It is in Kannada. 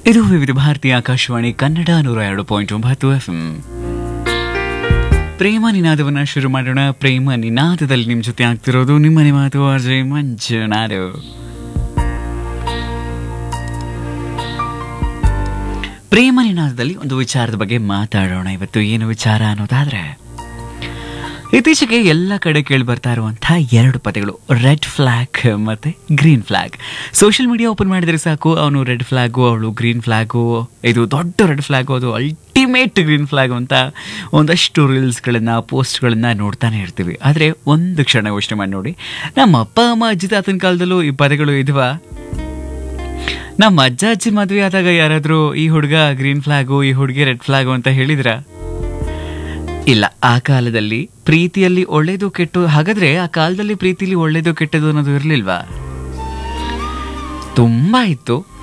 ಇದು ವಿವಿಧ ಭಾರತೀಯ ಆಕಾಶವಾಣಿ ಕನ್ನಡ ನೂರ ಎರಡು ಪಾಯಿಂಟ್ ಒಂಬತ್ತು ಎಫ್ ಪ್ರೇಮ ನಿನಾದವನ್ನ ಶುರು ಮಾಡೋಣ ಪ್ರೇಮ ನಿನಾದದಲ್ಲಿ ನಿಮ್ ಜೊತೆ ಆಗ್ತಿರೋದು ನಿಮ್ಮನೆ ಮಾತು ಅಜಯ್ ಮಂಜುನಾರು ಪ್ರೇಮ ನಿನಾದದಲ್ಲಿ ಒಂದು ವಿಚಾರದ ಬಗ್ಗೆ ಮಾತಾಡೋಣ ಇವತ್ತು ಏನು ವಿಚಾರ ಅನ್ನೋದಾದ್ರೆ ಇತ್ತೀಚೆಗೆ ಎಲ್ಲ ಕಡೆ ಕೇಳಿ ಬರ್ತಾ ಇರುವಂತಹ ಎರಡು ಪದಗಳು ರೆಡ್ ಫ್ಲಾಗ್ ಮತ್ತೆ green flag social media open ಮಾಡಿದ್ರೆ ಸಾಕು ಅವನು ರೆಡ್ ಫ್ಲಾಗು ಅವಳು ಗ್ರೀನ್ ಫ್ಲಾಗು ಇದು ದೊಡ್ಡ ರೆಡ್ ಫ್ಲಾಗು ಅದು ಅಲ್ಟಿಮೇಟ್ ಗ್ರೀನ್ ಫ್ಲಾಗ್ ಅಂತ ಒಂದಷ್ಟು ರೀಲ್ಸ್ಗಳನ್ನು ಪೋಸ್ಟ್ಗಳನ್ನು ನೋಡ್ತಾನೆ ಇರ್ತೀವಿ ಆದರೆ ಒಂದು ಕ್ಷಣ ಯೋಚನೆ ಮಾಡಿ ನೋಡಿ ನಮ್ಮ ಅಪ್ಪ ಅಮ್ಮ ಅಜ್ಜಿ ತಾತನ ಕಾಲದಲ್ಲೂ ಈ ಪದಗಳು ಇದ್ವಾ ನಮ್ಮ ಅಜ್ಜ ಅಜ್ಜಿ ಮದುವೆ ಆದಾಗ ಯಾರಾದರೂ ಈ ಹುಡುಗ ಗ್ರೀನ್ ಫ್ಲಾಗು ಈ ಹುಡುಗಿ ರೆಡ್ ಫ್ಲಾಗು ಅಂತ ಹೇಳಿದ್ರ ಇಲ್ಲ ಆ ಕಾಲದಲ್ಲಿ ಪ್ರೀತಿಯಲ್ಲಿ ಒಳ್ಳೇದು ಕೆಟ್ಟು ಹಾಗಾದ್ರೆ ಆ ಕಾಲದಲ್ಲಿ ಪ್ರೀತಿಲಿ ಒಳ್ಳೇದು ಕೆಟ್ಟದು ಅನ್ನೋದು ಇರಲಿಲ್ವಾ ತುಂಬಾ ಇತ್ತು